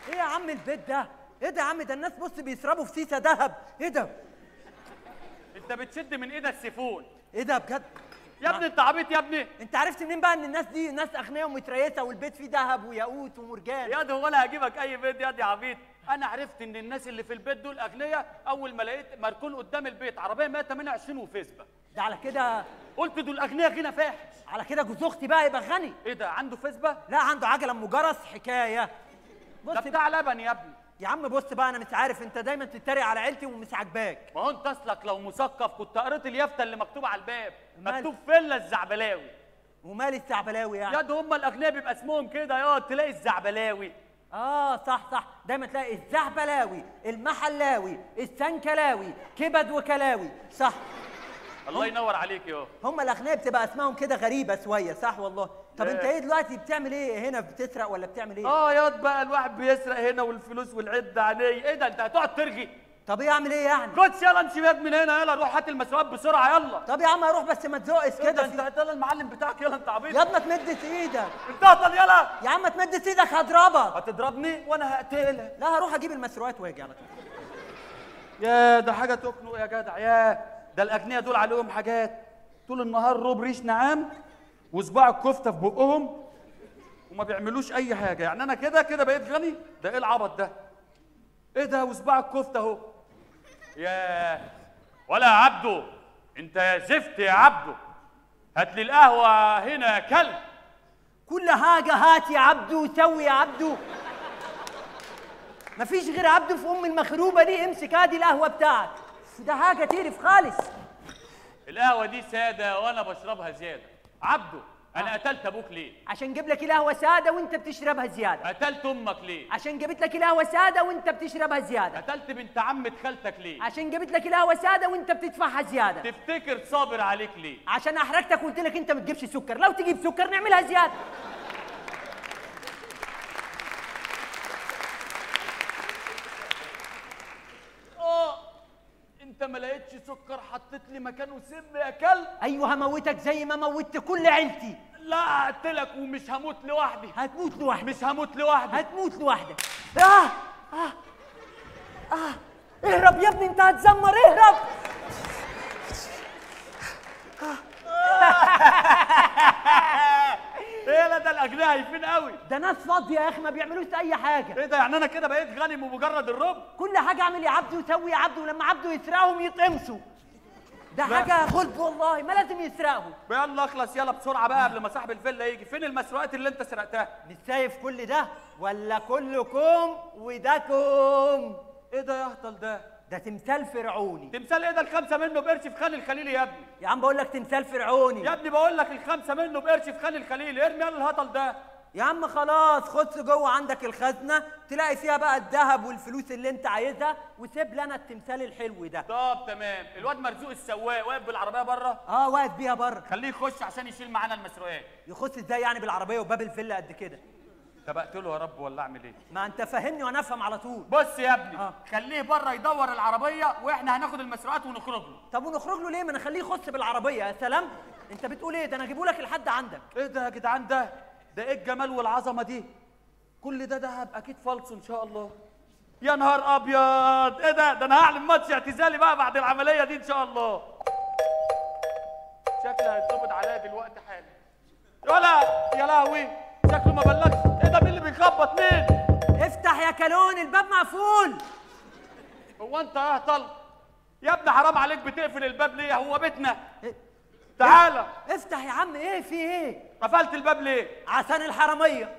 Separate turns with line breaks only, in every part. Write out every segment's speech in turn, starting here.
ايه يا عم البيت ده ايه ده يا عم ده الناس بص بيشربوا في سيسه ذهب ايه ده
انت بتشد من ايد السيفون
ايه ده بجد
يا ابني انت عبيط يا ابني
انت عرفت منين بقى ان الناس دي ناس اغنياء ومتريسه والبيت فيه ذهب وياقوت ومرجان
يا ده هو انا هجيبك اي بيت يا دي يا عبيط انا عرفت ان الناس اللي في البيت دول اغنياء اول ما لقيت مركون قدام البيت عربيه 128 وفيسبا
ده على كده
قلت دول اغنياء غنى فاحش
على كده جوز اختي بقى يبقى غني
ايه ده عنده فيسبا
لا عنده عجله ام جرس حكايه بص
ده بتاع لبن يا ابني
يا عم بص بقى انا مش عارف انت دايما بتتريق على عيلتي ومش عاجباك
ما هو انت اصلك لو مثقف كنت قريت اليافطه اللي مكتوبه على الباب
مال؟
مكتوب فيلا الزعبلاوي
ومالي الثعبلاوي يعني
يا ده هم الاغنياء بيبقى اسمهم كده يا تلاقي الزعبلاوي
اه صح صح دايما تلاقي الزعبلاوي المحلاوي السنكلاوي كبد وكلاوي صح
الله ينور عليك يا
هم الاغنياء بتبقى اسمائهم كده غريبه شويه صح والله طب انت
إيه.
ايه دلوقتي بتعمل ايه هنا بتسرق ولا بتعمل ايه
اه ياض بقى الواحد بيسرق هنا والفلوس والعده عليه ايه ده انت هتقعد ترغي
طب ايه اعمل ايه يعني
خدش يلا امشي بيك من هنا يلا روح هات المسروقات بسرعه يلا
طب يا عم اروح بس ما تزقش
كده
كده
انت
في...
هتقول المعلم بتاعك يلا انت عبيط
يا ما تمدش ايدك
انت هطل يلا
يا عم ما تمدش ايدك هضربك
هتضربني وانا هقتلك
لا هروح اجيب المسروقات واجي على طول
يا ده حاجه تخنق يا جدع يا ده الاغنياء دول عليهم حاجات طول النهار روب ريش نعام وصباع الكفته في بقهم وما بيعملوش اي حاجه يعني انا كده كده بقيت غني ده ايه العبط ده ايه ده وصباع الكفته اهو يا ولا يا عبده انت يا زفت يا عبده هات لي القهوه هنا يا كلب
كل حاجه هات يا عبدو وسوي يا عبدو مفيش غير عبدو في ام المخروبه دي امسك ادي القهوه بتاعك ده حاجه تقرف خالص
القهوه دي ساده وانا بشربها زياده عبده انا قتلت ابوك ليه
عشان جيب لك القهوه ساده وانت بتشربها زياده
قتلت امك ليه
عشان جبت لك القهوه ساده وانت بتشربها زياده
قتلت بنت عمة خالتك ليه
عشان جبت لك القهوه ساده وانت بتدفعها زياده
تفتكر صابر عليك ليه
عشان احرجتك وقلت لك انت ما تجيبش سكر لو تجيب سكر نعملها زياده
اه انت ما لقيتش سكر حطيت لي مكانه سم يا كلب
ايوه هموتك زي ما موتت كل عيلتي
لا قتلك ومش هموت لوحدي
هتموت لوحدك
مش هموت لوحدي
هتموت لوحدك اه اه اه اهرب يا ابني انت هتزمر اهرب
ايه لا ده الاغنياء هايفين قوي
ده ناس فاضيه يا اخي ما بيعملوش اي حاجه
ايه ده يعني انا كده بقيت غني بمجرد الرب
كل حاجه اعمل يا عبده وسوي يا عبده ولما عبده يسرقهم يطمسوا ده حاجه غلب والله ما لازم يسرقهم
يلا اخلص يلا بسرعه بقى قبل ما صاحب الفيلا يجي فين المسروقات اللي انت سرقتها
مش شايف كل ده ولا كلكم وداكم
ايه ده يا هطل ده
ده تمثال فرعوني
تمثال ايه ده الخمسه منه بقرش في خان الخليل يا ابني
يا عم بقول لك تمثال فرعوني
يا ابني بقول لك الخمسه منه بقرش في خان الخليل ارمي يلا الهطل ده
يا عم خلاص خد جوه عندك الخزنه تلاقي فيها بقى الذهب والفلوس اللي انت عايزها وسيب لنا التمثال الحلو ده
طب تمام الواد مرزوق السواق واقف بالعربيه بره
اه واقف بيها بره
خليه يخش عشان يشيل معانا المسروقات
يخش ازاي يعني بالعربيه وباب الفيلا قد كده
طب اقتله يا رب ولا اعمل ايه
ما انت فاهمني وانا افهم على طول
بص يا ابني
آه.
خليه بره يدور العربيه واحنا هناخد المسروقات ونخرج له
طب ونخرج له ليه ما انا اخليه يخش بالعربيه يا سلام انت بتقول ايه ده انا اجيبه لك لحد عندك
ايه ده يا جدعان ده ده ايه الجمال والعظمه دي كل ده دهب اكيد فالص ان شاء الله يا نهار ابيض ايه ده ده انا هعلن ماتش اعتزالي بقى بعد العمليه دي ان شاء الله شكلي هيتقبض عليا دلوقتي حالا يلا يا لهوي شكله ما بلغش ايه ده مين اللي بيخبط مين
افتح يا كالون الباب مقفول
هو انت يا طل يا ابني حرام عليك بتقفل الباب ليه هو بيتنا
إيه؟
تعالى
افتح يا عم ايه في ايه
قفلت الباب ليه
عشان الحراميه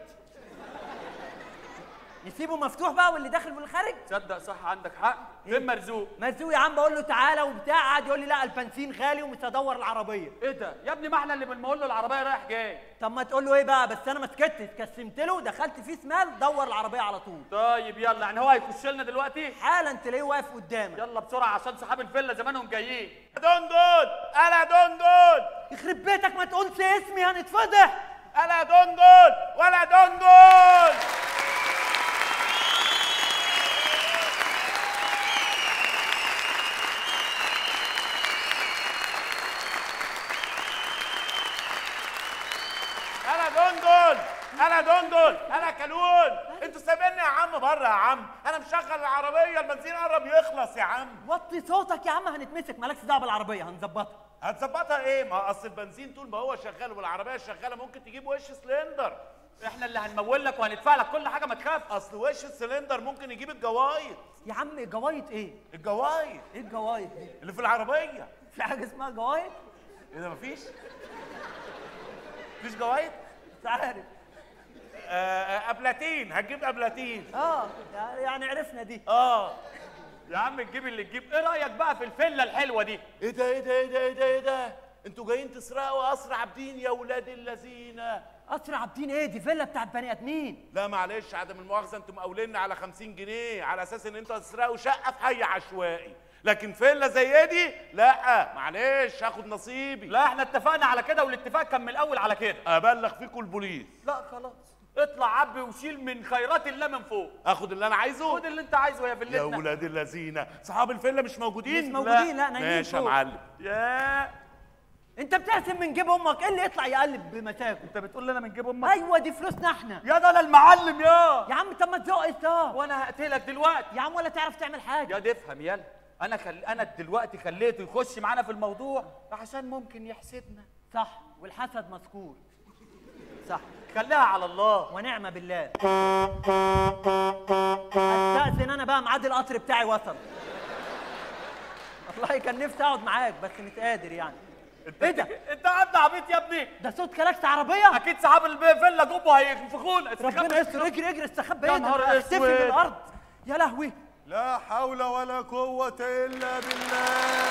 نسيبه مفتوح بقى واللي داخل والخارج
تصدق صح عندك حق فين مرزوق
مرزوق يا عم بقول له تعالى وبتاع قعد يقول لي لا البنزين غالي ومش هدور العربيه
ايه ده يا ابني ما احنا اللي بنقول له العربيه رايح جاي
طب ما تقول له ايه بقى بس انا ما سكتت كسمت له دخلت فيه شمال دور العربيه على طول
طيب يلا يعني هو هيخش لنا دلوقتي
حالا تلاقيه واقف قدامك
يلا بسرعه عشان صحاب الفيلا زمانهم جايين دندون انا دندون
يخرب بيتك ما تقولش اسمي هنتفضح
انا دندون ولا دندون
انا دندن انا دندن انا كالون انتوا سايبيني يا عم بره بره يا عم انا مشغل العربيه البنزين قرب يخلص يا عم
وطي صوتك يا عم هنتمسك مالكش دعوه بالعربيه هنظبطها
هتظبطها ايه ما اصل البنزين طول ما هو شغال والعربيه شغاله ممكن تجيب وش سلندر
احنا اللي هنمول لك وهندفع لك كل حاجه ما تخاف
اصل وش السلندر ممكن يجيب الجوايط
يا عم جوايط ايه
الجوايط
ايه الجوايط دي
اللي في العربيه
في حاجه اسمها جوايط
ايه ده مفيش مفيش جوايط
مش عارف
آه آه، ابلاتين هتجيب ابلاتين
اه يعني عرفنا دي
اه
يا عم تجيب اللي تجيب ايه رايك بقى في الفيلا الحلوه دي
ايه ده ايه ده ايه ده ايه ده ايه ده انتوا جايين تسرقوا قصر عابدين يا ولاد اللذين
قصر عابدين ايه دي فيلا بتاعت بني ادمين
لا معلش عدم المؤاخذه انتوا مقاوليننا على 50 جنيه على اساس ان انتوا هتسرقوا شقه في حي عشوائي لكن فيلا زي دي لا معلش هاخد نصيبي
لا احنا اتفقنا على كده والاتفاق كان من الاول على كده
ابلغ فيكم البوليس
لا خلاص اطلع عبي وشيل من خيرات الله من فوق
اخد اللي انا عايزه
خد اللي انت عايزه يا
يا
فيلتنا
ولاد اللذين صحاب الفيلا مش موجودين
مش موجودين لا نايمين
ماشي يا
فوق.
معلم
يا
انت بترسم من جيب امك ايه اللي يطلع يقلب بمزاجه
انت بتقول لي انا من جيب امك
ايوه دي فلوسنا احنا
يا ده انا المعلم يا
يا عم طب ما تزقش ده
وانا هقتلك دلوقتي
يا عم ولا تعرف تعمل حاجه
يا دي افهم يلا انا خل... انا دلوقتي خليته يخش معانا في الموضوع عشان ممكن يحسدنا
صح والحسد مذكور صح
خليها على الله
ونعم بالله استاذن انا بقى ميعاد القطر بتاعي وصل والله كان نفسي اقعد معاك بس مش قادر يعني ايه ده
انت عبد عبيط يا ابني
ده صوت كلاكس عربيه
اكيد صحاب الفيلا جوه هينفخونا
ربنا يستر اجري اجري استخبى
يا
ايه ده
نهار
أنا اختفي
أسود.
من الارض يا لهوي
لا حول ولا قوة إلا بالله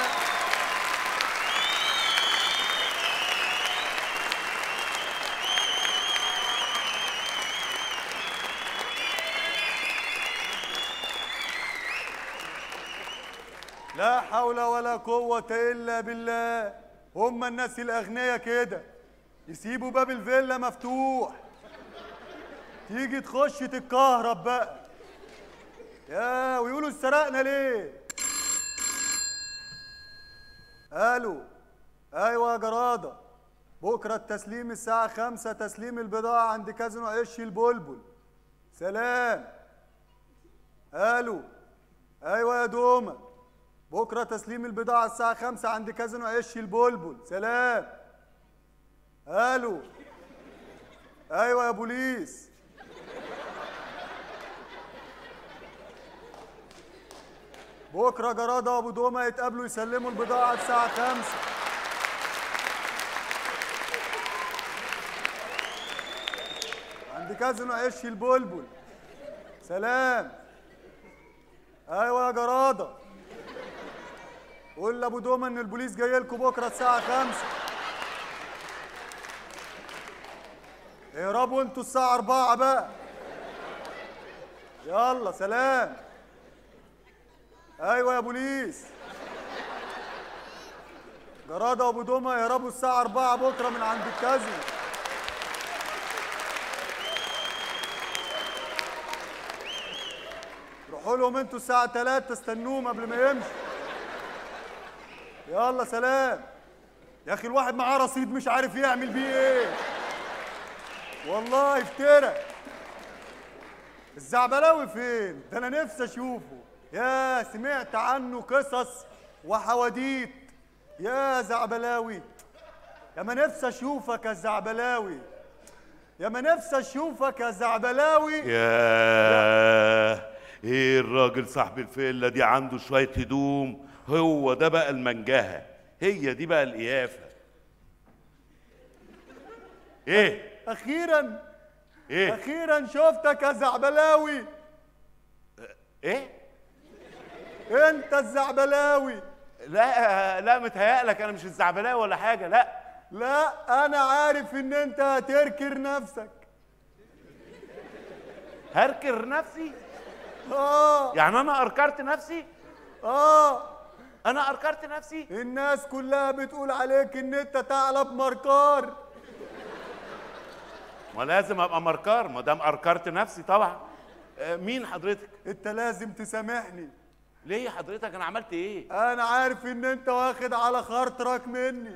لا حول ولا قوة إلا بالله هم الناس الأغنياء كده يسيبوا باب الفيلا مفتوح تيجي تخش تتكهرب بقى يا ويقولوا سرقنا ليه الو ايوه يا جراده بكره التسليم الساعه خمسة تسليم البضاعه عند كازينو عش البلبل سلام الو ايوه يا دومه بكره تسليم البضاعه الساعه خمسة عند كازينو عش البلبل سلام الو ايوه يا بوليس بكره جراده وابو دومه يتقابلوا يسلموا البضاعه الساعه 5 عند كازينو عش البلبل سلام ايوه يا جراده قول لابو دومه ان البوليس جاي لكم بكره الساعه 5 اهربوا انتوا الساعه 4 بقى يلا سلام ايوه يا بوليس جرادة وابو دومة يهربوا الساعة 4 بكرة من عند الكازينو روحوا لهم انتوا الساعة 3 استنوهم قبل ما يمشوا يلا سلام يا اخي الواحد معاه رصيد مش عارف يعمل بيه ايه والله افترى الزعبلاوي فين؟ ده انا نفسي اشوفه يا سمعت عنه قصص وحواديت يا زعبلاوي يا ما نفسي اشوفك يا زعبلاوي يا ما نفسي اشوفك يا زعبلاوي
ياه ايه الراجل صاحب الفيلا دي عنده شوية هدوم هو ده بقى المنجهة هي دي بقى القيافة ايه
اخيرا
ايه
اخيرا شفتك يا زعبلاوي
ايه
انت الزعبلاوي
لا لا متهيألك انا مش الزعبلاوي ولا حاجة لا
لا انا عارف ان انت هتركر نفسك
هركر نفسي
اه
يعني انا اركرت نفسي
اه
انا اركرت نفسي
الناس كلها بتقول عليك ان انت ثعلب مركار
ما لازم ابقى مركار ما دام اركرت نفسي طبعا آه، مين حضرتك
انت لازم تسامحني
ليه حضرتك انا عملت ايه
انا عارف ان انت واخد على خاطرك مني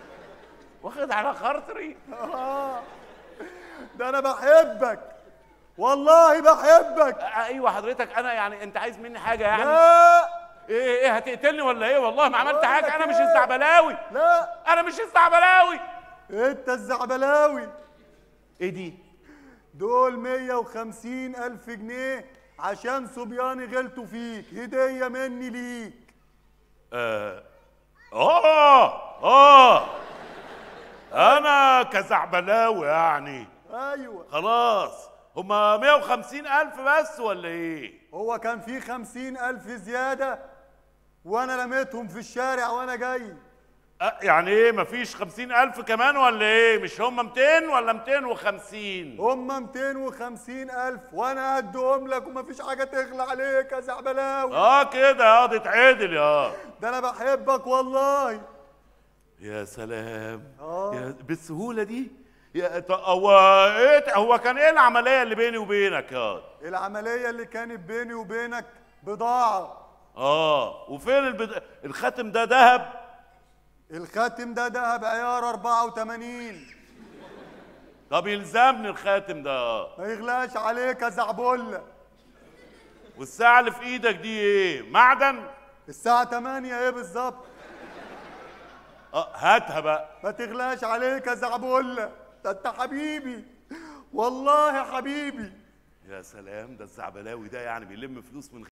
واخد على خاطري
آه. ده انا بحبك والله بحبك
آه، ايوه حضرتك انا يعني انت عايز مني حاجه يعني
لا
ايه ايه هتقتلني ولا ايه والله ما عملت
بقول
حاجه
لك
انا مش
إيه؟
الزعبلاوي
لا
انا مش الزعبلاوي
انت الزعبلاوي
ايه دي
دول 150 ألف جنيه عشان صبياني غلطوا فيك هدية مني ليك
اه اه اه انا كزعبلاوي يعني
أيوة
خلاص هما 150 الف بس ولا ايه
هو كان في 50 ألف زيادة وأنا رميتهم في الشارع وأنا جاي
أه يعني ايه مفيش 50 الف كمان ولا ايه مش هما 200 ولا 250
هما 250 ألف وأنا هديهم لك ومفيش حاجة تغلى عليك يا زعبلاوي
اه كده يا دي اتعدل يا
ده أنا بحبك والله
يا سلام
آه.
يا بالسهوله دي يا ط- هو ايه هو كان ايه العمليه اللي بيني وبينك يا
العملية اللي كانت بيني وبينك بضاعة
اه وفين البد... الخاتم ده ذهب
الخاتم ده دهب عيار 84
طب يلزمني الخاتم ده آه.
ما يغلاش عليك يا زعبولة
والساعه اللي في ايدك دي ايه معدن
الساعة 8 ايه بالظبط
اه هاتها بقى
ما تغلاش عليك يا زعبولة ده انت حبيبي والله حبيبي
يا سلام ده الزعبلاوي ده يعني بيلم فلوس من